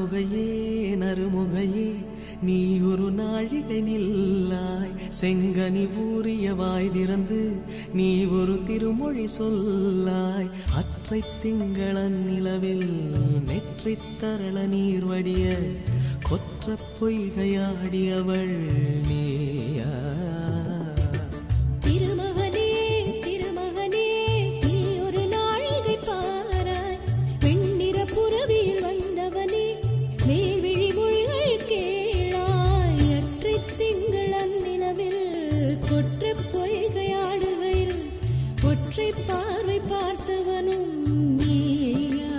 நறுமுகையே நறுமுகையே நீ ஒரு நாழிகை நில்லாய் செங்கனி ஊறிய வாய் திறந்து நீ ஒரு திருமொழி சொல்லாய் அற்றை திங்களன் நிலவில் நெற்றித் தரள நீர் வடிய கொற்ற பொய்கையாடியவள் நீயா திருமகனே திருமகனே நீ ஒரு நாழிகை பாராய் வெண்ணிற புறவியில் வந்தவனே மேல்விழி மொழிகள் கேளாய் அற்றைத் திங்கள் அந்நிலவில் கொற்றப் பொய்கையாடுகையில் ஒற்றை பார்வை பார்த்தவனும் நீயா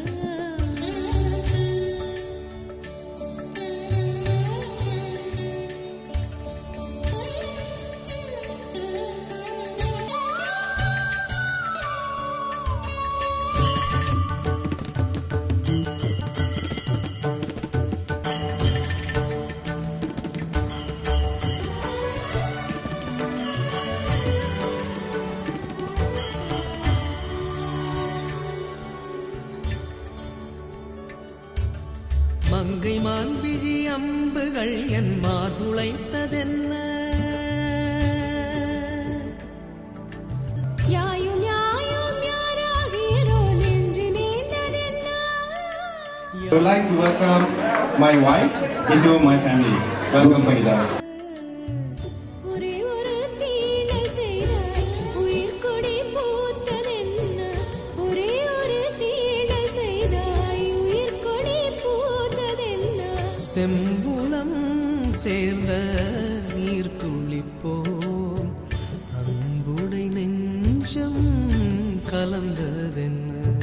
மங்கை மான்விழி அம்புகள் என் மார்துளைத்ததென்ன யாயும் யாயும் யாராகிறோ நெஞ்சு நேர்ந்ததென்ன I would like to welcome my wife into my family. Welcome, Farida. ஒரே ஒரு தீழை செய்தாய் உயிர் கொடி பூத்ததென்ன ஒரே ஒரு தீழை செய்தாய் உயிர் கொடி பூத்ததென்ன செம்புலம் சேர்ந்த நீர் துளிப்போம் அன்புடை நெஞ்சம் கலந்ததென்ன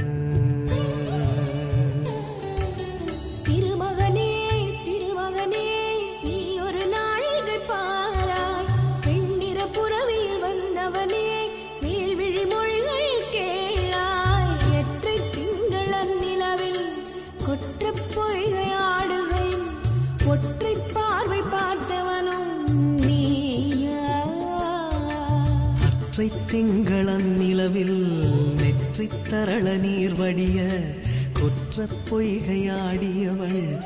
திருமகனே திருமகனே நீ ஒரு நாழிகை பாராய் பெண்ணிற புறவியில் வந்தவனே மேல்விழி மொழிகள் கேளாய் எற்றை திங்கள் அந்நிலவில் கொற்றப் பொய்கை ஆடுகையும் ஒற்றை பார்வை பார்த்தவனும் நீயா அற்றை திங்களன் நிலவில் நெற்றித் தரள நீர் வடிய கொற்ற பொய்கையாடியவள்